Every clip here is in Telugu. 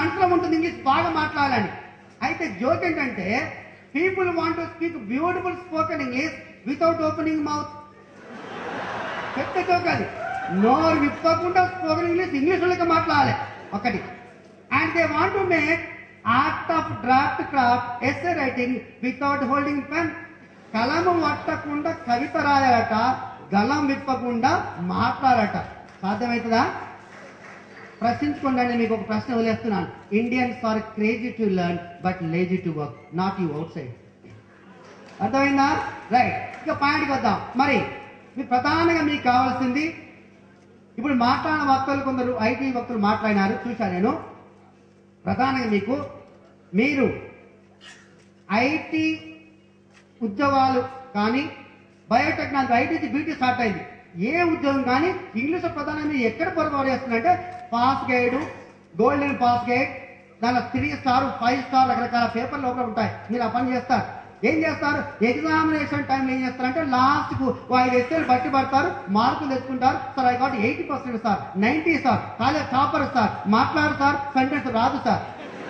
మనసులో ఉంటుంది ఇంగ్లీష్ బాగా మాట్లాడాలని అయితే జోక్ ఏంటంటే people want to speak beautiful spoken English without opening mouth పెద్ద జోక్ అది నోరు విప్పకుండా స్పోకెన్ ఇంగ్లీష్ ఇంగ్లీష్ వాళ్ళకి మాట్లాడాలి ఒకటి and they want to make art of draft craft essay writing without holding pen కలము పట్టకుండా కవిత రాయాలట గలం విప్పకుండా మాట్లాడట సాధ్యమవుతుందా ప్రశ్నించుకోండి మీకు ఒక ప్రశ్న వదిలేస్తున్నాను Indians are crazy to learn but lazy to work not you outside అర్థమైందా రైట్ ఇక పాయింట్కి వద్దాం మరి మీ ప్రధానంగా మీకు కావాల్సింది ఇప్పుడు మాట్లాడిన వక్తలు కొందరు ఐటీ వక్తులు మాట్లాడినారు చూశాను నేను ప్రధానంగా మీకు మీరు ఐటీ ఉద్యోగాలు కానీ బయోటెక్నాలజీ ఐటీ బీటీ స్టార్ట్ అయింది ఏ ఉద్యోగం కానీ ఇంగ్లీష్ ప్రధానంగా మీరు ఎక్కడ పొరపాటు చేస్తున్నారంటే pass guide golden pass guide దానిలో త్రీ స్టార్ ఫైవ్ స్టార్ రకరకాల పేపర్లు ఒకటి ఉంటాయి మీరు ఆ పని చేస్తారు ఏం చేస్తారు ఎగ్జామినేషన్ టైంలో ఏం చేస్తారంటే లాస్ట్కు ఐదు ఎస్ఏలు బట్టి పడతారు మార్కులు తెచ్చుకుంటారు sir I got eighty percent sir ninety sir college topper sir మాట్లాడు సార్ సెంటెన్స్ రాదు సార్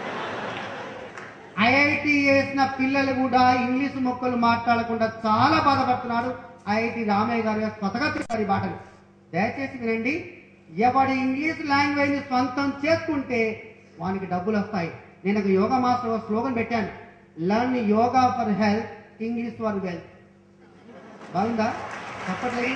ఐఐటి చేసిన పిల్లలు కూడా ఇంగ్లీష్ మొక్కలు మాట్లాడకుండా చాలా బాధపడుతున్నారు ఐఐటి రామయ్య గారు కొత్తగా చెప్పారు ఈ మాటలు దయచేసి వినండి ఎవడి ఇంగ్లీష్ లాంగ్వేజ్ సొంతం చేసుకుంటే వానికి డబ్బులు వస్తాయి నేను ఒక యోగా మాస్టర్ ఒక స్లోగన్ పెట్టాను learn yoga for health English for wealth బాగుందా చెప్పట్లేదు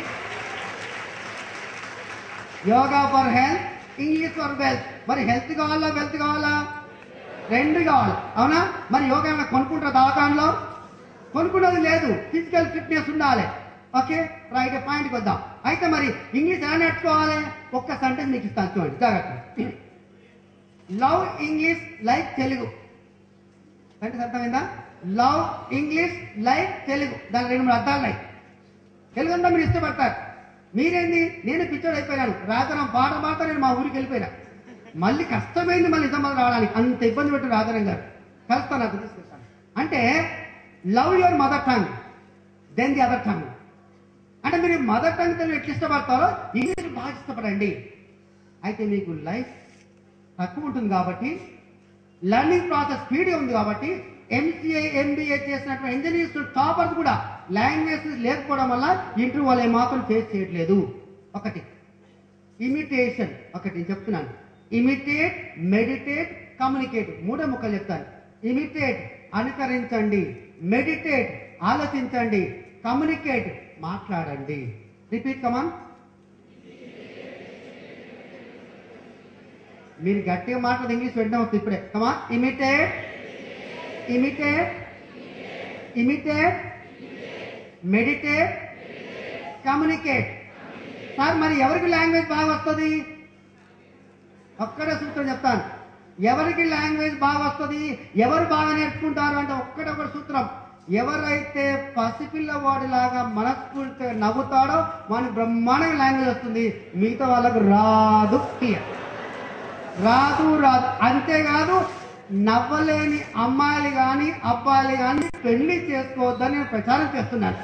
yoga for health English for wealth మరి హెల్త్ కావాలా వెల్త్ కావాలా రెండు కావాలి అవునా మరి యోగా ఏమైనా కొనుక్కుంటారా దవాఖానలో కొనుక్కున్నది లేదు ఫిజికల్ ఫిట్నెస్ ఉండాలి ఓకే రైట్ పాయింట్కి వద్దాం అయితే మరి ఇంగ్లీష్ ఎలా నేర్చుకోవాలి ఒక్క సెంటెన్స్ మీకు ఇస్తాను చూడండి జాగ్రత్త లవ్ ఇంగ్లీష్ లైక్ తెలుగు అంటే అర్థమైందా లవ్ ఇంగ్లీష్ లైక్ తెలుగు దాని రెండు మూడు అర్థాలు ఉన్నాయి తెలుగు అంతా మీరు ఇష్టపడతారు మీరేంది నేను పిచ్చోడు అయిపోయినాను రాతనం పాట పాట నేను మా ఊరికి వెళ్ళిపోయినా మళ్ళీ కష్టమైంది మళ్ళీ నిజామాబాద్ రావడానికి అంత ఇబ్బంది పెట్టిన రాజారాం గారు కలుస్తాను నాకు తీసుకొస్తాను అంటే love your mother tongue then the other tongue అంటే మీరు మదర్ టంగ్ తెలుగు ఎట్లా ఇష్టపడతారో ఇంగ్లీష్ బాగా ఇష్టపడండి అయితే మీకు లైఫ్ తక్కువ ఉంటుంది కాబట్టి లర్నింగ్ ప్రాసెస్ స్పీడ్ ఉంది కాబట్టి ఎంసీఏ ఎంబీఏ చేసినటువంటి ఇంజనీర్స్ టాపర్స్ కూడా లాంగ్వేజ్ లేకపోవడం వల్ల ఇంటర్వ్యూ వాళ్ళు ఏమాత్రం ఫేస్ చేయట్లేదు ఒకటి ఇమిటేషన్ ఒకటి నేను చెప్తున్నాను ఇమిటేట్ మెడిటేట్ కమ్యూనికేట్ మూడో ముక్కలు చెప్తాను ఇమిటేట్ అనుకరించండి మెడిటేట్ ఆలోచించండి కమ్యూనికేట్ మాట్లాడండి రిపీట్ కమాన్ మీరు గట్టిగా మాట్లాడి ఇంగ్లీష్ వెంటనే వస్తుంది ఇప్పుడే come on imitate imitate imitate meditate communicate sir మరి ఎవరికి లాంగ్వేజ్ బాగా వస్తుంది ఒక్కడే సూత్రం చెప్తాను ఎవరికి లాంగ్వేజ్ బాగా వస్తుంది ఎవరు బాగా నేర్చుకుంటారు అంటే ఒక్కటే ఒకటి సూత్రం ఎవరైతే పసిపిల్లవాడిలాగా మనస్ఫూర్తిగా నవ్వుతాడో వానికి బ్రహ్మాండంగా లాంగ్వేజ్ వస్తుంది మిగతా వాళ్ళకు రాదు క్లియర్ రాదు రాదు అంతేకాదు నవ్వలేని అమ్మాయిలు కానీ అబ్బాయిలు కానీ పెళ్లి చేసుకోవద్దని నేను ప్రచారం చేస్తున్నాను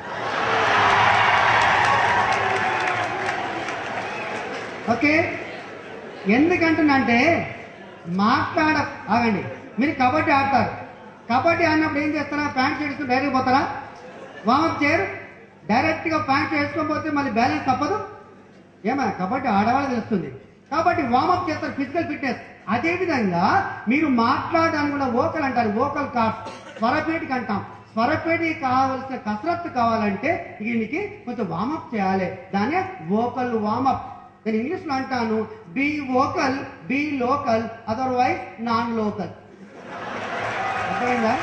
ఓకే ఎందుకంటున్నంటే మాట్లాడ ఆగండి మీరు కబడ్డీ ఆడతారు కబడ్డీ ఆడినప్పుడు ఏం చేస్తారా ప్యాంట్ వేసుకుని డైరెక్ట్ పోతారా వామప్ చేయరు డైరెక్ట్గా ప్యాంట్ వేసుకొని పోతే మళ్ళీ బ్యాలెన్స్ తప్పదు ఏమా కబడ్డీ ఆడవాళ్ళు తెలుస్తుంది కాబట్టి వామప్ చేస్తారు ఫిజికల్ ఫిట్నెస్ అదేవిధంగా మీరు మాట్లాడడానికి కూడా ఓకల్ అంటారు ఓకల్ కార్డ్స్ స్వరపేటికి అంటాం స్వరపేటికి కావాల్సిన కసరత్తు కావాలంటే దీనికి కొంచెం వామప్ చేయాలి దానే వోకల్ వామప్ నేను ఇంగ్లీష్లో అంటాను be vocal be local otherwise non local అర్థమైందా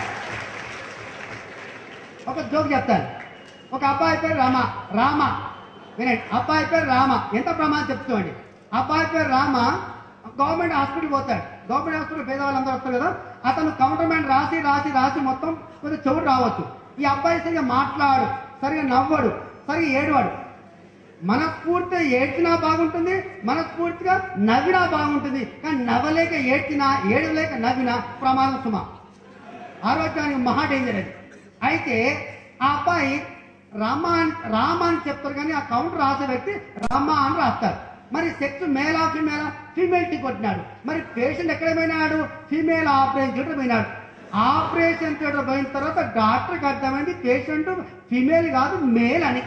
ఒక జోక్ చెప్తాను ఒక అబ్బాయి పేరు రామ రామ వినండి అబ్బాయి పేరు రామ ఎంత ప్రమాదం చెప్తామండి అబ్బాయి పేరు రామ గవర్నమెంట్ హాస్పిటల్ పోతాడు గవర్నమెంట్ హాస్పిటల్ పేదవాళ్ళందరూ వస్తారు కదా అతను కౌంటర్ మ్యాన్ రాసి రాసి రాసి మొత్తం కొంచెం చెవుడు రావచ్చు ఈ అబ్బాయి సరిగా మాట్లాడు సరిగా నవ్వడు సరిగా ఏడవాడు మనస్ఫూర్తిగా ఏడ్చినా బాగుంటుంది మనస్ఫూర్తిగా నవ్వినా బాగుంటుంది కానీ నవ్వలేక ఏడ్చినా ఏడవలేక నవ్వినా ప్రమాదం సుమా ఆరోగ్యానికి మహా డేంజర్ అది అయితే ఆ అబ్బాయి రామ అని రామ అని చెప్తారు కానీ ఆ కౌంటర్ రాసే వ్యక్తి రామ అని రాస్తారు మరి సెక్స్ మేలా ఫిమేలా ఫీమేల్ టీ కొట్టినాడు మరి పేషెంట్ ఎక్కడ పోయినాడు ఫీమేల్ ఆపరేషన్ థియేటర్ పోయినాడు ఆపరేషన్ థియేటర్ పోయిన తర్వాత డాక్టర్కి అర్థమైంది పేషెంట్ ఫీమేల్ కాదు మేల్ అని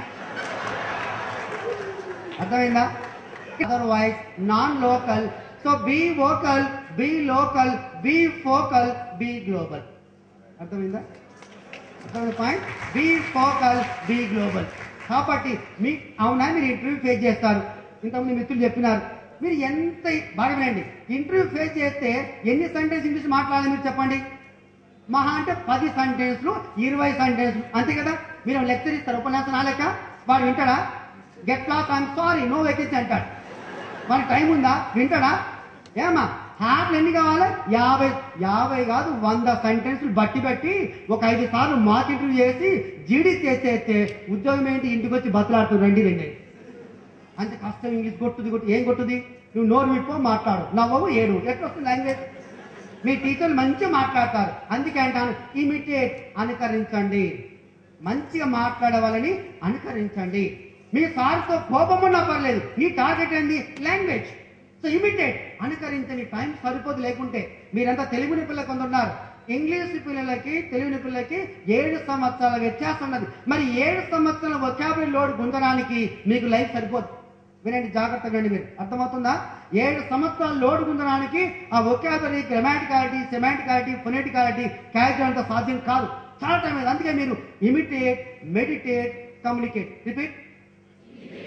అర్థమైందా otherwise non local so be vocal be local be focal be global అర్థమైందా అర్థమైంది point be focal be global కాబట్టి మీ అవునా మీరు ఇంటర్వ్యూ ఫేస్ చేస్తారు ఇంతకుముందు మిత్రులు చెప్పినారు మీరు ఎంత బాగా వినండి ఇంటర్వ్యూ ఫేస్ చేస్తే ఎన్ని సెంటెన్స్ ఇంగ్లీష్ మాట్లాడాలి మీరు చెప్పండి మహా అంటే పది సెంటెన్స్లు ఇరవై సెంటెన్స్లు అంతే కదా మీరు లెక్చర్ ఇస్తారు ఉపన్యాసం ఆ లెక్క వాడు వింటాడా get class I'm sorry no vacancy అంటాడు వాడికి టైం ఉందా వింటాడా ఏమా హార్ట్లు ఎన్ని కావాలి యాభై యాభై కాదు వంద సెంటెన్స్లు బట్టి బట్టి ఒక ఐదు సార్లు మాక్ ఇంటర్వ్యూ చేసి జీడీ చేసేస్తే ఉద్యోగం ఏంటి ఇంటికి వచ్చి బతులాడుతూ రండి రండి అంత కష్టం ఇంగ్లీష్ కొట్టుది కొట్టు ఏం కొట్టుది నువ్వు నోరు విప్పో మాట్లాడు నవ్వవు ఏడు ఎట్లా వస్తుంది లాంగ్వేజ్ మీ టీచర్లు మంచిగా మాట్లాడతారు అందుకే అంటాను ఇమిటేట్ అనుకరించండి మంచిగా మాట్లాడే వాళ్ళని అనుకరించండి మీ సార్తో కోపం ఉన్నా పర్లేదు నీ టార్గెట్ ఏంది లాంగ్వేజ్ సో ఇమిటేట్ అనుకరించని టైం సరిపోదు లేకుంటే మీరంతా తెలుగుని పిల్లలు కొందరున్నారు ఇంగ్లీష్ పిల్లలకి తెలుగుని పిల్లలకి ఏడు సంవత్సరాల వ్యత్యాసం ఉన్నది మరి ఏడు సంవత్సరాల వొకాబులరీ లోడ్ గుంజడానికి మీకు లైఫ్ సరిపోదు వినండి జాగ్రత్తగా వినండి మీరు అర్థమవుతుందా ఏడు సంవత్సరాల లోడ్ గుంజడానికి ఆ ఒకాబరీ గ్రామాటికాలిటీ సెమాటికాలిటీ ఫొనెటికాలిటీ క్యారెక్టర్ అంత సాధ్యం కాదు చాలా టైం అయింది అందుకే మీరు ఇమిటేట్ మెడిటేట్ కమ్యూనికేట్ రిపీట్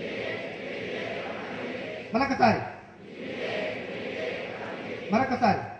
మరొకసారి మరొకసారి